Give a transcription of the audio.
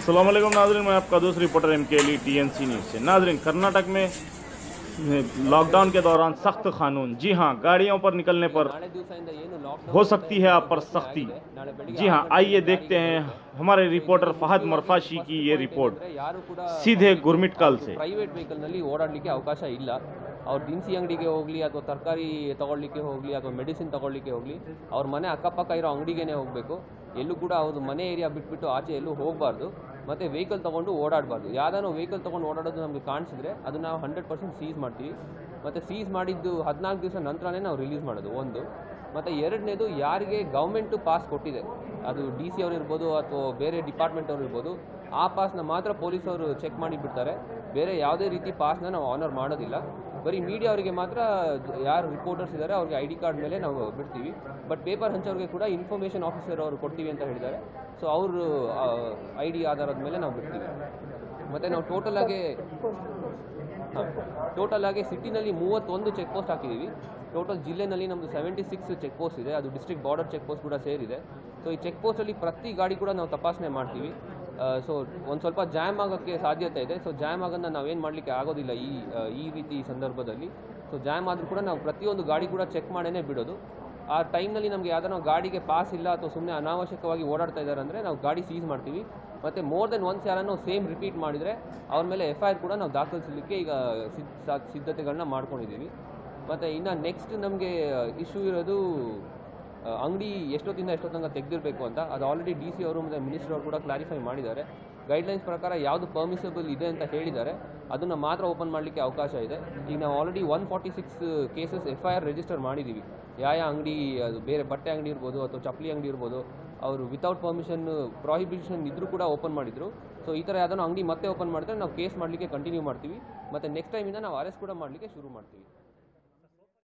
अस्सलाम वालेकुम नाजरीन मैं आपका दोस्त reporter M K Ali T N C news से नाजरीन कर्नाटक में लॉकडाउन के दौरान सख्त कानून जी हाँ गाड़ियों पर निकलने पर ನಾಳೆ ದಿವಸದಿಂದ ಏನು ಲಾಕ್ಡೌನ್ हो सकती है आप पर सख्ती ನಾಳೆ ಬೆಳಿಗ್ಗೆ जी हाँ आइए देखते हैं हमारे रिपोर्टर फहद मरफाशी की ये रिपोर्ट ಅಂದ್ರೆ ಯಾರು ಕೂಡ सीधे गुरमिटकल से ಪ್ರೈವೇಟ್ ವೆಹಿಕಲ್ನಲ್ಲಿ ಓಡಾಡಲಿಕ್ಕೆ ಅವಕಾಶ ಇಲ್ಲ ಅವ್ರು ದಿನಸಿ ಅಂಗಡಿಗೆ ಹೋಗಲಿ ಅಥವಾ ತರಕಾರಿ ತಗೊಳ್ಳಿಕ್ಕೆ ಹೋಗಲಿ ಅಥವಾ ಮೆಡಿಸಿನ್ ತಗೊಳ್ಳಿಕ್ಕೆ ಹೋಗಲಿ ಅವ್ರ ಮನೆ ಅಕ್ಕಪಕ್ಕ ಇರೋ ಅಂಗಡಿಗೇನೆ ಹೋಗಬೇಕು ಎಲ್ಲೂ ಕೂಡ ಅವ್ರ ಮನೆ ಏರಿಯಾ ಬಿಟ್ಬಿಟ್ಟು ಆಚೆ ಎಲ್ಲೂ ಹೋಗಬಾರ್ದು ಮತ್ತು ವೆಹಿಕಲ್ ತೊಗೊಂಡು ಓಡಾಡಬಾರ್ದು ಯಾವ್ದಾದ್ರು ವೆಹಿಕಲ್ ತೊಗೊಂಡು ಓಡಾಡೋದು ನಮಗೆ ಕಾಣಿಸಿದ್ರೆ ಅದು ನಾವು ಹಂಡ್ರೆಡ್ ಪರ್ಸೆಂಟ್ ಸೀಸ್ ಮಾಡ್ತೀವಿ ಮತ್ತು ಸೀಸ್ ಮಾಡಿದ್ದು ಹದಿನಾಲ್ಕು ದಿವಸ ನಂತರನೇ ನಾವು ರಿಲೀಸ್ ಮಾಡೋದು ಒಂದು ಮತ್ತು ಎರಡನೇದು ಯಾರಿಗೆ ಗೌರ್ಮೆಂಟು ಪಾಸ್ ಕೊಟ್ಟಿದೆ ಅದು ಡಿ ಸಿ ಅವರು ಇರ್ಬೋದು ಅಥವಾ ಬೇರೆ ಡಿಪಾರ್ಟ್ಮೆಂಟ್ ಅವರು ಇರ್ಬೋದು ಆ ಪಾಸ್ನ ಮಾತ್ರ ಪೊಲೀಸವರು ಚೆಕ್ ಮಾಡಿ ಬಿಡ್ತಾರೆ ಬೇರೆ ಯಾವುದೇ ರೀತಿ ಪಾಸ್ನ ನಾವು ಆನರ್ ಮಾಡೋದಿಲ್ಲ ಬರೀ ಮೀಡಿಯಾ ಅವರಿಗೆ ಮಾತ್ರ ಜ- ಯಾರು ರಿಪೋರ್ಟರ್ಸ್ ಇದ್ದಾರೆ ಅವ್ರಿಗೆ ಐ ಡಿ ಕಾರ್ಡ್ ಮೇಲೆ ನಾವು ಬಿಡ್ತೀವಿ ಬಟ್ ಪೇಪರ್ ಹಂಚೋರಿಗೆ ಕೂಡ ಇನ್ಫಾರ್ಮೇಷನ್ ಆಫೀಸರ್ ಅವರು ಕೊಡ್ತೀವಿ ಅಂತ ಹೇಳಿದ್ದಾರೆ ಸೊ ಅವರು ಐ ಡಿ ಆಧಾರದ ಮೇಲೆ ನಾವು ಬಿಡ್ತೀವಿ ಮತ್ತು ನಾವು ಟೋಟಲ್ ಆಗಿ ಟೋಟಲ್ ಆಗಿ ಸಿಟಿನಲ್ಲಿ ಮೂವತ್ತೊಂದು ಚೆಕ್ ಪೋಸ್ಟ್ ಹಾಕಿದ್ದೀವಿ ಟೋಟಲ್ ಜಿಲ್ಲೆನಲ್ಲಿ ನಮ್ಮದು ಸೆವೆಂಟಿ ಸಿಕ್ಸ್ ಚೆಕ್ ಪೋಸ್ಟ್ ಇದೆ ಅದು ಡಿಸ್ಟ್ರಿಕ್ಟ್ ಬಾರ್ಡರ್ ಚೆಕ್ ಪೋಸ್ಟ್ ಕೂಡ ಸೇರಿದೆ ಸೊ ಈ ಚೆಕ್ ಪೋಸ್ಟಲ್ಲಿ ಪ್ರತಿ ಗಾಡಿ ಕೂಡ ನಾವು ತಪಾಸಣೆ ಮಾಡ್ತೀವಿ ಸೊ ಒಂದು ಸ್ವಲ್ಪ ಜಾಮ್ ಆಗೋಕ್ಕೆ ಸಾಧ್ಯತೆ ಇದೆ ಸೊ ಜಾಮ್ ಆಗೋದನ್ನ ನಾವೇನು ಮಾಡಲಿಕ್ಕೆ ಆಗೋದಿಲ್ಲ ಈ ಆ, ಈ ರೀತಿ ಸಂದರ್ಭದಲ್ಲಿ ಸೊ ಜಾಮ್ ಆದರೂ ಕೂಡ ನಾವು ಪ್ರತಿಯೊಂದು ಗಾಡಿ ಕೂಡ ಚೆಕ್ ಮಾಡೇ ಬಿಡೋದು ಆ ಟೈಮ್ನಲ್ಲಿ ನಮಗೆ ಯಾವ್ದಾರ ಗಾಡಿಗೆ ಪಾಸ್ ಇಲ್ಲ ಅಥವಾ ಸುಮ್ಮನೆ ಅನಾವಶ್ಯಕವಾಗಿ ಓಡಾಡ್ತಾ ಇದ್ದಾರೆ ಅಂದರೆ ನಾವು ಗಾಡಿ ಸೀಸ್ ಮಾಡ್ತೀವಿ ಮತ್ತು ಮೋರ್ ದೆನ್ ಒನ್ಸ್ ಯಾರನ್ನು ಸೇಮ್ ರಿಪೀಟ್ ಮಾಡಿದರೆ ಅವ್ರ ಮೇಲೆ ಎಫ್ ಐ ಆರ್ ಕೂಡ ನಾವು ದಾಖಲಿಸಲಿಕ್ಕೆ ಈಗ ಸಿದ್ಧ ಸಾ- ಸಿದ್ಧತೆಗಳನ್ನ ಮಾಡ್ಕೊಂಡಿದ್ದೀವಿ ಮತ್ತು ಇನ್ನು ನೆಕ್ಸ್ಟ್ ನಮಗೆ ಇಶ್ಯೂ ಇರೋದು ಅಂಗಡಿ ಎಷ್ಟೊತ್ತಿಂದ ಎಷ್ಟೊತ್ತು ತನಕ ತೆಗೆದಿರಬೇಕು ಅಂತ ಅದು ಆಲ್ರೆಡಿ ಡಿ ಸಿ ಅವರು ಮತ್ತು ಮಿನಿಸ್ಟರ್ ಅವರು ಕೂಡ ಕ್ಲಾರಿಫೈ ಮಾಡಿದ್ದಾರೆ ಗೈಡ್ಲೈನ್ಸ್ ಪ್ರಕಾರ ಯಾವುದು ಪರ್ಮಿಸಬಲ್ ಇದೆ ಅಂತ ಹೇಳಿದ್ದಾರೆ ಅದನ್ನು ಮಾತ್ರ ಓಪನ್ ಮಾಡಲಿಕ್ಕೆ ಅವಕಾಶ ಇದೆ ಈಗ ನಾವು already one forty six cases F I R register ಮಾಡಿದ್ದೀವಿ ಯಾವ ಯಾವ ಅಂಗಡಿ ಅದು ಬೇರೆ ಬಟ್ಟೆ ಅಂಗಡಿ ಇರ್ಬೋದು ಅಥವಾ ಚಪ್ಪಲಿ ಅಂಗಡಿ ಇರ್ಬೋದು ಅವರು ವಿತೌಟ್ ಪರ್ಮಿಷನ್ ಪ್ರಾಹಿಬಿಷನ್ ಇದ್ರೂ ಕೂಡ ಓಪನ್ ಮಾಡಿದ್ರು ಸೊ ಈ ಥರ ಯಾವ್ದಾದ್ರು ಅಂಗಡಿ ಮತ್ತೆ ಓಪನ್ ಮಾಡಿದ್ರೆ ನಾವು ಕೇಸ್ ಮಾಡಲಿಕ್ಕೆ ಕಂಟಿನ್ಯೂ ಮಾಡ್ತೀವಿ ಮತ್ತು ನೆಕ್ಸ್ಟ್ ಟೈಮಿಂದ ನಾವು ಅರೆಸ್ಟ್ ಕೂಡ ಮಾಡಲಿಕ್ಕೆ ಶುರು ಮಾಡ್ತೀವಿ